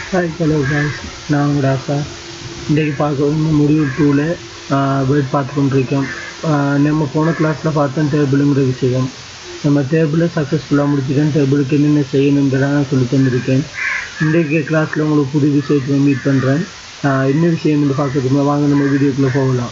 hi hello guys நான் உங்களோட ஆசா இன்றைக்கு பார்க்க வந்து முடிவு டூவில் வேர்ட் பார்த்து கொண்டிருக்கோம் ஆஹ் நம்ம போன கிளாஸில் பார்த்தோம் டேபிளுங்கிற விஷயம் நம்ம டேபிளை சக்ஸஸ்ஃபுல்லாக முடிச்சிட்டேன் டேபிளுக்கு என்னென்ன செய்யணுங்கிறத நான் சொல்லி தந்திருக்கேன் இன்றைக்கு கிளாஸில் உங்களுக்கு புது விஷயத்தை மீட் பண்ணுறேன் என்ன விஷயம் என்று பார்க்கறதுக்கு வாங்க நம்ம வீடியோக்குள்ளே போகலாம்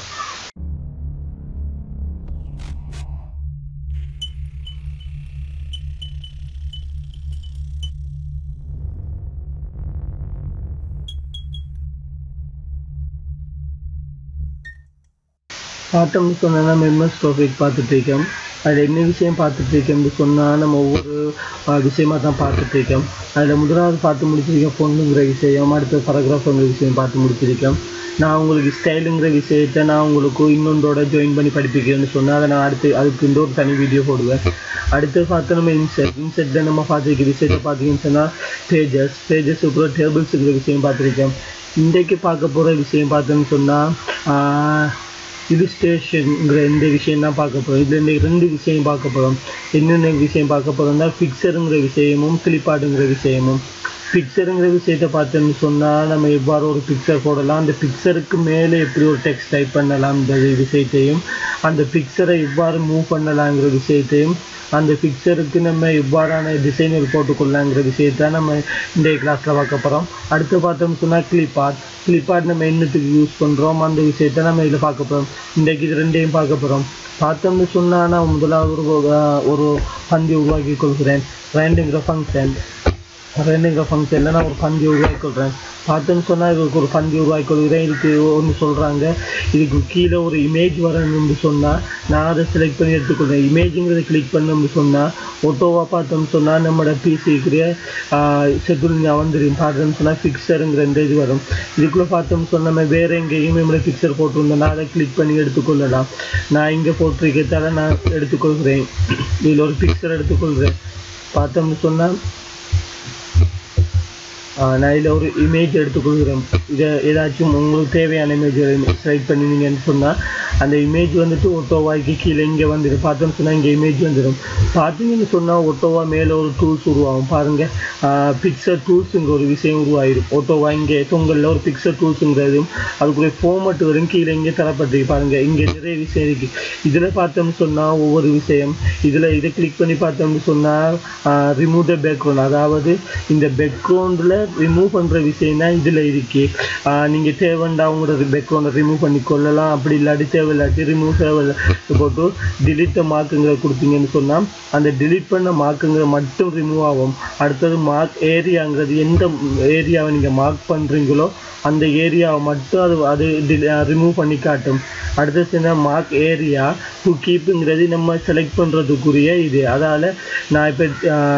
பார்த்தோம்னு சொன்னால் நம்ம எம்எஸ் டாபிக் பார்த்துட்டு இருக்கோம் அதில் என்ன விஷயம் பார்த்துட்டு இருக்கோம்னு சொன்னால் நம்ம ஒவ்வொரு ஆஹ், விஷயமா தான் பார்த்துட்டு இருக்கோம் அதில் முதலாவது பார்த்து முடிச்சிருக்கோம் பொண்ணுங்கிற விஷயம் அடுத்த பரகிராஃப்ங்கிற விஷயம் பார்த்து முடிச்சிருக்கோம் நான் உங்களுக்கு ஸ்டைலுங்கிற விஷயத்தை நான் உங்களுக்கு இன்னொன்றோட ஜாயின் பண்ணி படிப்பிக்கிறேன்னு சொன்னால் அதை நான் அடுத்து அதுக்கு இன்னொரு தனி வீடியோ போடுவேன் அடுத்து பார்த்து நம்ம இன்செட் இன்செட்டில் நம்ம பார்த்துருக்க விஷயத்தை பார்த்தீங்கன்னு சொன்னால் பேஜஸ் பேஜஸ் அப்புறம் டேபிள்ஸுங்கிற விஷயம் பார்த்துருக்கோம் இன்றைக்கு பார்க்க போகிற விஷயம் பார்த்தோன்னு சொன்னால் இலிஸ்ட்ரேஷனுங்கிற இந்த விஷயம் தான் பார்க்க போகிறோம் இதில் இந்த ரெண்டு விஷயம் பார்க்க போகிறோம் என்னென்ன விஷயம் பார்க்க போகிறோம்னா ஃபிக்சருங்கிற விஷயமும் கிளிப்பாடுங்கிற விஷயமும் பிக்சருங்கிற விஷயத்தை பார்த்தோம்னு சொன்னால் நம்ம எவ்வாறு ஒரு பிக்சர் போடலாம் அந்த பிக்சருக்கு மேலே எப்படி ஒரு டெக்ஸ்ட் டைப் பண்ணலாம் இந்த விஷயத்தையும் அந்த பிக்சரை எவ்வாறு மூவ் பண்ணலாங்கிற விஷயத்தையும் அந்த பிக்சருக்கு நம்ம எவ்வாறான டிசைனர் போட்டுக்கொள்ளலாங்கிற விஷயத்தை நம்ம இந்த கிளாஸில் பார்க்க போகிறோம் அடுத்து பார்த்தோம்னு சொன்னால் கிளிப் ஆர்ட் கிளிப் ஆர்ட் நம்ம என்னத்துக்கு யூஸ் பண்ணுறோம் அந்த விஷயத்தை நம்ம இதில் பார்க்க போகிறோம் இன்றைக்கு இது ரெண்டையும் பார்க்க போகிறோம் பார்த்தோம்னு சொன்னால் நான் முதலாவது ஒரு ஒரு பந்தி உருவாக்கி கொள்கிறேன் ரெண்டுங்கிற ஃபங்க்ஷன் ரெண்டுங்கிற ஃபங்க்ஷனில் நான் ஒரு பந்தி உருவாக்கி கொள்கிறேன் பார்த்தோன்னு சொன்னால் இதுக்கு ஒரு பந்தி உருவாக்கி கொள்கிறேன் இதுக்கு ஒன்று சொல்கிறாங்க இதுக்கு கீழே ஒரு இமேஜ் வரணும்னு சொன்னால் நான் அதை செலக்ட் பண்ணி எடுத்துக்கொள்கிறேன் இமேஜுங்கிறத கிளிக் பண்ணோம்னு சொன்னால் ஒட்டோவாக பார்த்தோம்னு சொன்னால் நம்மளோட பிசிக்கிற ஷெட்யூல் வந்துடும் பார்த்தோம்னு சொன்னால் ஃபிக்சருங்கிற இந்த இது வரும் இதுக்குள்ளே பார்த்தோம்னு சொன்னால் நம்ம வேறு எங்கேயும் நம்மளோட பிக்சர் போட்டிருந்தோம்னா அதை கிளிக் பண்ணி எடுத்துக்கொள்ளலாம் நான் இங்கே போட்டிருக்கிறதால நான் எடுத்துக்கொள்கிறேன் இதில் ஒரு பிக்சர் எடுத்துக்கொள்கிறேன் பார்த்தோம்னு சொன்னால் ஆஹ் நான் இதில் ஒரு இமேஜ் எடுத்துக்கொள்கிறேன் இதை ஏதாச்சும் உங்களுக்கு தேவையான இமேஜ் செலக்ட் பண்ணினீங்கன்னு சொன்னால் அந்த இமேஜ் வந்துட்டு ஒட்டோவாய்க்கு கீழே இங்கே வந்துடும் பார்த்தோம்னு சொன்னால் இங்கே இமேஜ் வந்துடும் பார்த்தீங்கன்னு சொன்னால் ஒட்டோவா மேலே ஒரு டூல்ஸ் உருவாகும் பாருங்கள் பிக்சர் டூல்ஸுங்கிற ஒரு விஷயம் உருவாயிடும் ஒட்டோவா இங்கே தொங்கலில் ஒரு பிக்சர் டூல்ஸுங்கிறதும் அதுக்குரிய ஃபார்மட் வரும் கீழே இங்கே தரப்பட்டிருக்கு பாருங்கள் இங்கே நிறைய விஷயம் இருக்குது இதில் பார்த்தோம்னு சொன்னால் ஒவ்வொரு விஷயம் இதில் இதை கிளிக் பண்ணி பார்த்தோம்னு சொன்னால் ரிமூவ் த பேக்ரவுண்ட் அதாவது இந்த பேக்ரவுண்டில் ரிமூவ் பண்ணுற விஷயம் தான் இதில் இருக்கு நீங்கள் தேவைண்டா உங்களோட பேக்ரவுண்டை ரிமூவ் பண்ணி கொள்ளலாம் அப்படி இல்லாட்டி தேவையில்லாட்டி ரிமூவ் தேவையில்லை போட்டு டிலீட் மார்க்குங்கிற கொடுத்தீங்கன்னு சொன்னால் அந்த டிலீட் பண்ண மார்க்குங்கிற மட்டும் ரிமூவ் ஆகும் அடுத்தது மார்க் ஏரியாங்கிறது எந்த ஏரியாவை நீங்கள் மார்க் பண்ணுறீங்களோ அந்த ஏரியாவை மட்டும் அது அது ரிமூவ் பண்ணி காட்டும் அடுத்தது என்ன மார்க் ஏரியா டு கீப்புங்கிறது நம்ம செலக்ட் பண்ணுறதுக்குரிய இது அதால் நான் இப்போ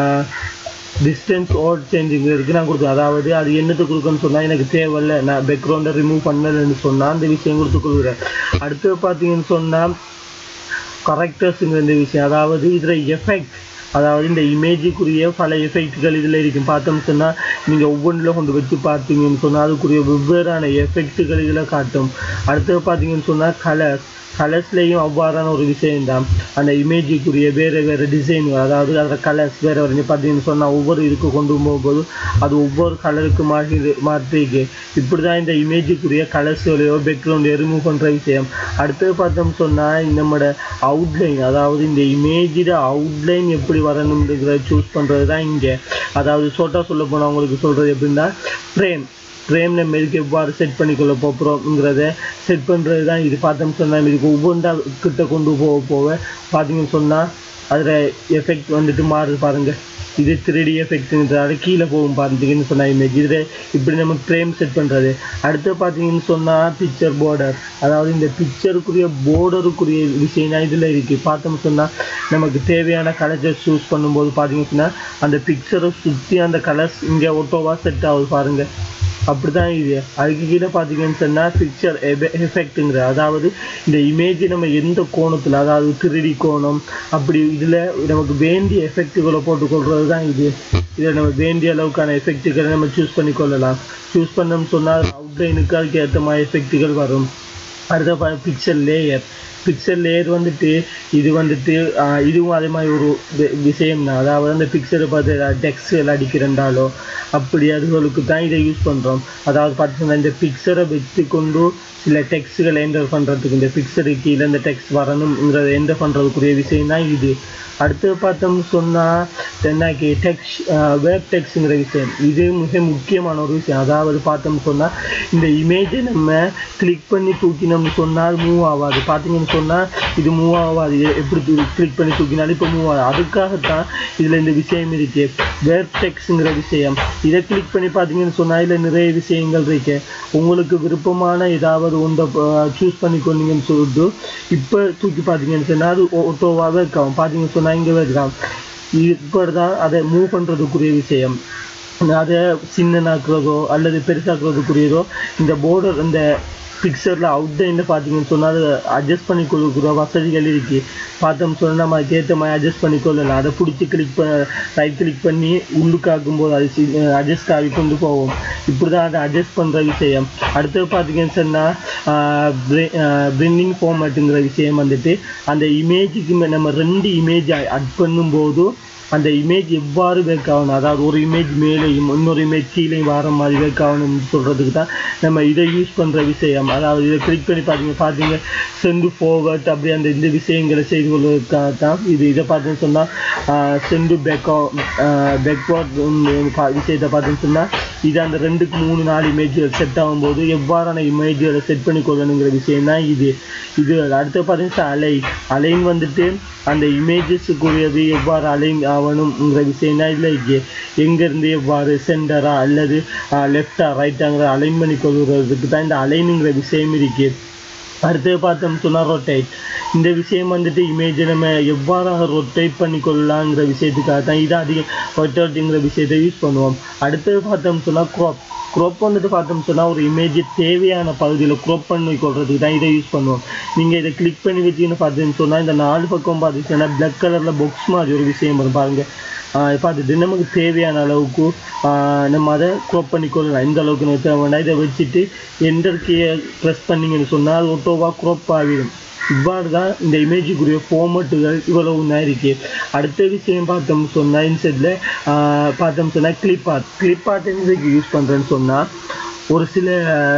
டிஸ்டன்ஸ் ஓட் சேஞ்சுங்கிறதுக்கு நான் கொடுத்தேன் அதாவது அது என்னத்துக்கு கொடுக்கணும்னு சொன்னால் எனக்கு தேவையில்லை நான் பேக்ரவுண்டை ரிமூவ் பண்ணலைன்னு சொன்னால் அந்த விஷயம் கொடுத்து கொடுக்குறேன் அடுத்து பார்த்தீங்கன்னு சொன்னால் கரெக்டர்ஸுங்கிற இந்த விஷயம் அதாவது இதில் எஃபெக்ட் அதாவது இந்த இமேஜுக்குரிய பல எஃபெக்ட்கள் இதில் இருக்கும் பார்த்தோம்னு சொன்னால் நீங்கள் ஒவ்வொன்றில் கொண்டு வச்சு பார்த்தீங்கன்னு சொன்னால் அதுக்குரிய வெவ்வேறான எஃபெக்ட்டுகள் இதில் காட்டும் அடுத்தது பார்த்தீங்கன்னு சொன்னால் கலர்ஸ் கலர்ஸ்லேயும் அவ்வாறான ஒரு விஷயம்தான் அந்த இமேஜுக்குரிய வேறு வேறு டிசைன்கள் அதாவது அதில் கலர்ஸ் வேறு வேறு பார்த்தீங்கன்னு சொன்னால் ஒவ்வொரு இதுக்கு கொண்டு போகும்போது அது ஒவ்வொரு கலருக்கு மாற்றி மாற்றிக்கு இப்படி தான் இந்த இமேஜுக்குரிய கலர்ஸ்களையோ பேக்ரவுண்டையோ ரிமூவ் பண்ணுற விஷயம் அடுத்தது பார்த்தோம் சொன்னால் நம்மளோட அவுட்லைன் அதாவது இந்த இமேஜோட அவுட்லைன் எப்படி வரணுங்கிறத சூஸ் பண்ணுறது தான் இங்கே அதாவது ஷோட்டாக சொல்ல போனால் உங்களுக்கு சொல்கிறது எப்படின்னா ஃப்ரேம் ஃப்ரேம் நம்ம இதுக்கு எவ்வாறு செட் பண்ணிக்கொள்ள போகிறோங்கிறத செட் பண்ணுறது தான் இது பார்த்தோம்னு சொன்னால் இதுக்கு ஒவ்வொன்றா கிட்ட கொண்டு போக போக பார்த்தீங்கன்னு சொன்னால் அதில் எஃபெக்ட் வந்துட்டு மாறுது பாருங்கள் இது த்ரீ டி எஃபெக்ட்ங்கிறதால கீழே போகும் பார்த்தீங்கன்னு சொன்னால் இமேஜ் இதில் இப்படி நம்ம ஃப்ரேம் செட் பண்ணுறது அடுத்து பார்த்தீங்கன்னு சொன்னால் பிக்சர் பார்டர் அதாவது இந்த பிக்சருக்குரிய பார்டருக்குரிய விஷயம் தான் இதில் இருக்குது பார்த்தோம்னு சொன்னால் நமக்கு தேவையான கலர்ஸை சூஸ் பண்ணும்போது பார்த்தீங்கன்னு சொன்னால் அந்த பிக்சரை சுற்றி அந்த கலர்ஸ் இங்கே ஒட்டோவாக செட் ஆகுது பாருங்கள் அப்படி தான் இது அதுக்கு கீழே பார்த்தீங்கன்னு சொன்னால் பிக்சர் எஃபெக்ட்டுங்கிற அதாவது இந்த இமேஜ் நம்ம எந்த கோணத்தில் அதாவது திருடி கோணம் அப்படி இதில் நமக்கு வேண்டிய எஃபெக்ட்டுகளை போட்டுக்கொள்கிறது தான் இது இதில் நம்ம வேண்டிய அளவுக்கான எஃபெக்ட்டுகளை நம்ம சூஸ் பண்ணி கொள்ளலாம் சூஸ் பண்ணோம்னு சொன்னால் அவுட்லைனுக்கு அதுக்கு ஏற்ற மாதிரி எஃபெக்ட்டுகள் வரும் அடுத்த பிக்சல் லேயர் பிக்சல் லேயர் வந்துட்டு இது வந்துட்டு ஆஹ் இதுவும் அதே மாதிரி ஒரு வி- விஷயம் தான் அதாவது அந்த பிக்சரை பார்த்து ஏதாவது டெக்ஸ்ட் அடிக்கிறண்டாலோ அப்படி அதுகளுக்கு தான் இதை யூஸ் பண்ணுறோம் அதாவது பார்த்தீங்கன்னா இந்த பிக்சரை வச்சு கொண்டு சில டெக்ஸ்ட்களை என்டர் பண்ணுறதுக்கு இந்த பிக்சருக்கு கீழே இந்த டெக்ஸ்ட் வரணுங்கிறத என்டர் பண்ணுறதுக்குரிய விஷயம் தான் இது அடுத்து பார்த்தோம்னு சொன்னால் தென்னாக்கி டெக்ஸ்ட் வெப் டெக்ஸ்ட்ங்கிற விஷயம் இது மிக முக்கியமான ஒரு விஷயம் அதாவது பார்த்தோம்னு சொன்னால் இந்த இமேஜை நம்ம கிளிக் பண்ணி தூக்கினோம்னு சொன்னால் மூவ் ஆகாது பார்த்தீங்கன்னு சொன்னால் இது மூவ் ஆகாது எ- எப்படி கிளிக் பண்ணி தூக்கினாலும் இப்போ மூவ் ஆகாது அதுக்காகத்தான் இதில் இந்த விஷயம் இருக்கு வெப் டெக்ஸ்ட்ங்கிற விஷயம் இதை கிளிக் பண்ணி பார்த்தீங்கன்னு சொன்னால் இதில் நிறைய விஷயங்கள் இருக்கு உங்களுக்கு விருப்பமான ஏதாவது ஒன்றை சூஸ் பண்ணி கொண்டீங்கன்னு சொல்லிட்டு இப்போ தூக்கி பார்த்தீங்கன்னு சொன்னால் அது ஆட்டோவாகவே இருக்காகும் பார்த்தீங்கன்னு சொன்னால் இங்கே இருக்காம் இப்போ தான் அதை மூவ் பண்ணுறதுக்குரிய விஷயம் அதை சின்னனாக்குறதோ அல்லது பெருசாக்குறதுக்குரியதோ இந்த போர்டர் இந்த பிக்சரில் அவுட்லைனில் பார்த்தீங்கன்னு சொன்னால் அதை அட்ஜஸ்ட் பண்ணி கொடுக்குற வசதிகள் இருக்குது பார்த்தோம் சொன்னால் நம்ம அதுக்கேற்ற மாதிரி அட்ஜஸ்ட் பண்ணி கொள்ளலாம் அதை பிடிச்சி கிளிக் ப ரைட் கிளிக் பண்ணி உள்ளுக்காக்கும் போது அது அட்ஜஸ்ட் ஆகி கொண்டு போவோம் இப்படி தான் அதை அட்ஜஸ்ட் பண்ணுற விஷயம் அடுத்தது பார்த்தீங்கன்னு சொன்னால் பிரிண்டிங் ஃபார்மேட்டுங்கிற விஷயம் வந்துட்டு அந்த இமேஜுக்கு நம்ம ரெண்டு இமேஜ் அட் பண்ணும்போது அந்த இமேஜ் எவ்வாறு வேக் ஆகணும் அதாவது ஒரு இமேஜ் மேலேயும் இன்னொரு இமேஜ் கீழேயும் வர மாதிரி வேக் ஆகணும்னு சொல்கிறதுக்கு தான் நம்ம இதை யூஸ் பண்ணுற விஷயம் அதாவது இதை கிளிக் பண்ணி பார்த்தீங்க பார்த்தீங்க சென்டு ஃபார்வர்ட் அப்படி அந்த இந்த விஷயங்களை செய்து கொள்வதற்காக தான் இது இதை பார்த்தீங்கன்னு சொன்னால் சென்டு பேக்கோ பேக்வார்ட் விஷயத்தை பார்த்தீங்கன்னு சொன்னால் இது அந்த ரெண்டுக்கு மூணு நாலு இமேஜ்கள் செட் ஆகும்போது எவ்வாறான இமேஜ்களை செட் பண்ணி கொள்ளணுங்கிற விஷயம் தான் இது இது அடுத்து பார்த்தீங்கன்னா அலை அலைன் வந்துட்டு அந்த இமேஜஸுக்குரியது எவ்வாறு அலைன் ஆகணுங்கிற விஷயம் தான் இதில் இருக்கு எங்கேருந்து எவ்வாறு சென்டரா அல்லது லெஃப்டா ரைட்டாங்கிற அலைன் பண்ணி கொள்கிறதுக்கு தான் இந்த அலைனுங்கிற விஷயம் இருக்கு அடுத்து பார்த்தோம் சொன்னால் ரொட்டேட் இந்த விஷயம் வந்துட்டு இமேஜை நம்ம எவ்வாறாக ரொட்டேட் பண்ணி கொள்ளலாங்கிற விஷயத்துக்காக தான் இதை அதிகம் ரொட்டேட்டுங்கிற விஷயத்தை யூஸ் பண்ணுவோம் அடுத்தது பார்த்தோம் சொன்னால் க்ராப் க்ரோப் வந்துட்டு பார்த்தோம் சொன்னால் ஒரு இமேஜ் தேவையான பகுதியில் க்ரோப் பண்ணி கொள்றதுக்கு தான் இதை யூஸ் பண்ணுவோம் நீங்கள் இதை கிளிக் பண்ணி வச்சீங்கன்னு பார்த்தீங்கன்னு சொன்னால் இந்த நாலு பக்கம் பார்த்தீங்கன்னா பிளாக் கலரில் பாக்ஸ் மாதிரி ஒரு விஷயம் வரும் பாருங்க ஆஹ் பார்த்துட்டு நமக்கு தேவையான அளவுக்கு ஆஹ் நம்ம அதை க்ரோப் பண்ணி கொள்ளலாம் இந்த அளவுக்கு நம்ம தேவை வேண்டாம் இதை வச்சுட்டு என்டர் கீயை ப்ரெஸ் பண்ணீங்கன்னு சொன்னால் அது ஒட்டோவாக க்ரோப் ஆகிடும் இவ்வாறு தான் இந்த இமேஜுக்குரிய ஃபார்மட்டுகள் இவ்வளவு தான் இருக்கு அடுத்த விஷயம் பார்த்தோம்னு சொன்னால் இன்செட்டில் பார்த்தோம் சொன்னால் கிளிப் ஆர்ட் கிளிப் ஆர்ட் எதுக்கு யூஸ் பண்ணுறேன்னு சொன்னால் ஒரு சில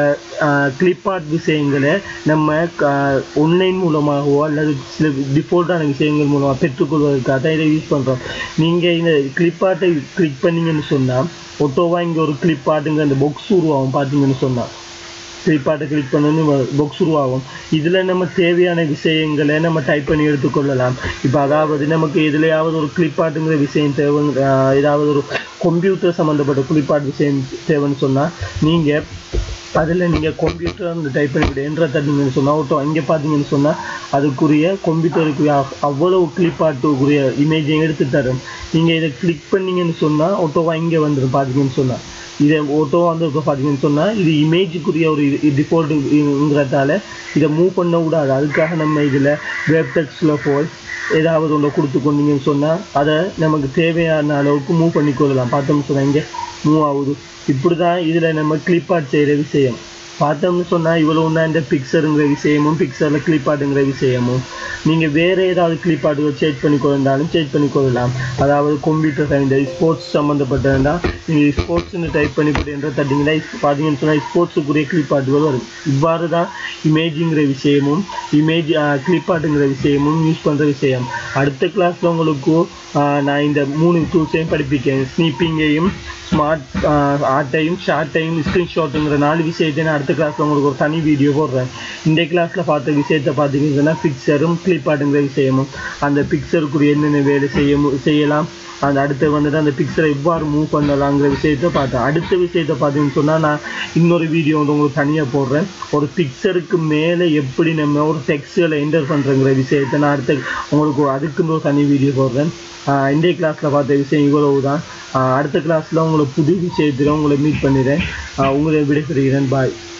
கிளிப் ஆர்ட் விஷயங்களை நம்ம ஆன்லைன் மூலமாகவோ அல்லது சில டிஃபால்ட்டான விஷயங்கள் மூலமாக பெற்றுக்கொள்வதற்காக தான் இதை யூஸ் பண்ணுறோம் நீங்கள் இந்த கிளிப் ஆர்ட்டை கிளிக் பண்ணீங்கன்னு சொன்னால் ஒட்டோவாக இங்கே ஒரு கிளிப் ஆர்ட்டுங்கிற அந்த பாக்ஸ் உருவாகும் பார்த்தீங்கன்னு சொன்னால் கிளிப்பாட்டை கிளிக் பண்ணணும் பாக்ஸ் உருவாகும் இதில் நம்ம தேவையான விஷயங்களை நம்ம டைப் பண்ணி எடுத்துக்கொள்ளலாம் இப்போ அதாவது நமக்கு எதுலையாவது ஒரு கிளிப்பாட்டுங்கிற விஷயம் தேவை ஆஹ் ஏதாவது ஒரு கம்ப்யூட்டர் சம்மந்தப்பட்ட கிளிப்பாட் விஷயம் தேவைன்னு சொன்னால் நீங்கள் அதில் நீங்கள் கம்ப்யூட்டர் அந்த டைப் பண்ணிவிட்டு என்ற தட்டிங்கன்னு சொன்னால் ஒட்டோ இங்கே பார்த்தீங்கன்னு சொன்னால் அதுக்குரிய கம்ப்யூட்டருக்குரிய அவ்- அவ்வளவு கிளிப்பாட்டுக்குரிய இமேஜையும் எடுத்து தரும் நீங்கள் இதை கிளிக் பண்ணீங்கன்னு சொன்னால் ஒட்டோவாக இங்கே வந்துடும் பார்த்தீங்கன்னு சொன்னால் இதை ஓட்டோ வந்து இப்போ பார்த்தீங்கன்னு சொன்னால் இது இமேஜுக்குரிய ஒரு டிஃபால்ட்டுங்கிறதால இதை மூவ் பண்ண கூடாது அதுக்காக நம்ம இதில் வெப் டெக்ஸ்டில் போய் ஏதாவது ஒன்று கொடுத்து கொண்டீங்கன்னு சொன்னால் அதை நமக்கு தேவையான அளவுக்கு மூவ் பண்ணி கொள்ளலாம் பார்த்தோம்னு சொன்னால் இங்கே மூவ் ஆகுது இப்படி தான் இதில் நம்ம கிளிப் ஆர்ட் செய்கிற விஷயம் பார்த்தோம்னு சொன்னால் இவ்வளோ தான் இந்த பிக்சருங்கிற விஷயமும் பிக்சரில் கிளிப் ஆர்ட்டுங்கிற விஷயமும் நீங்கள் வேறு ஏதாவது கிளிப் ஆர்ட்டுகள் சேஞ்ச் பண்ணி கொண்டாலும் சேஞ்ச் பண்ணி கொள்ளலாம் அதாவது கம்ப்யூட்டர் சயின்ஸ் ஸ்போர்ட்ஸ் சம்மந்தப்பட்டதுன்னா நீங்கள் ஸ்போர்ட்ஸ்னு டைப் பண்ணி போட்டு தட்டிங்கன்னா பார்த்தீங்கன்னு சொன்னால் ஸ்போர்ட்ஸுக்குரிய கிளிப் ஆர்ட்டுகள் வரும் இவ்வாறு தான் இமேஜுங்கிற விஷயமும் இமேஜ் கிளிப் ஆர்ட்டுங்கிற விஷயமும் யூஸ் பண்ணுற விஷயம் அடுத்த கிளாஸில் உங்களுக்கு ஆஹ், நான் இந்த மூணு டூல்ஸையும் படிப்பிக்கேன் ஸ்னீப்பிங்கையும் ஸ்மார்ட் ஆர்ட்டையும் ஷார்ட்டையும் ஸ்க்ரீன்ஷாட்டுங்கிற நாலு விஷயத்தை நான் அடுத்த கிளாஸில் உங்களுக்கு ஒரு தனி வீடியோ போடுறேன் இந்த கிளாஸில் பார்த்த விஷயத்தை பார்த்தீங்கன்னா பிக்சரும் கிளிப் ஆர்ட்டுங்கிற விஷயமும் அந்த பிக்சருக்குரிய என்னென்ன வேலை செய்ய மு- செய்யலாம் அந்த அடுத்து வந்துட்டு அந்த பிக்சரை எவ்வாறு மூவ் பண்ணலாங்கிற விஷயத்தை பார்த்தேன் அடுத்த விஷயத்தை பார்த்தீங்கன்னு சொன்னால் நான் இன்னொரு வீடியோ வந்து உங்களுக்கு தனியாக போடுறேன் ஒரு பிக்சருக்கு மேலே எப்படி நம்ம ஒரு டெக்ஸ்ட்களை என்டர் பண்ணுறங்கிற விஷயத்தை நான் அடுத்த உங்களுக்கு அதுக்குன்னு ஒரு தனி வீடியோ போடுறேன் ஆஹ் இன்றைய கிளாஸில் பார்த்த விஷயம் இவ்வளவு தான் அடுத்த கிளாஸில் உங்களை புது விஷயத்தில் உங்களை மீட் பண்ணிடுறேன் ஆஹ் உங்களை விடைபெறுகிறேன் பாய்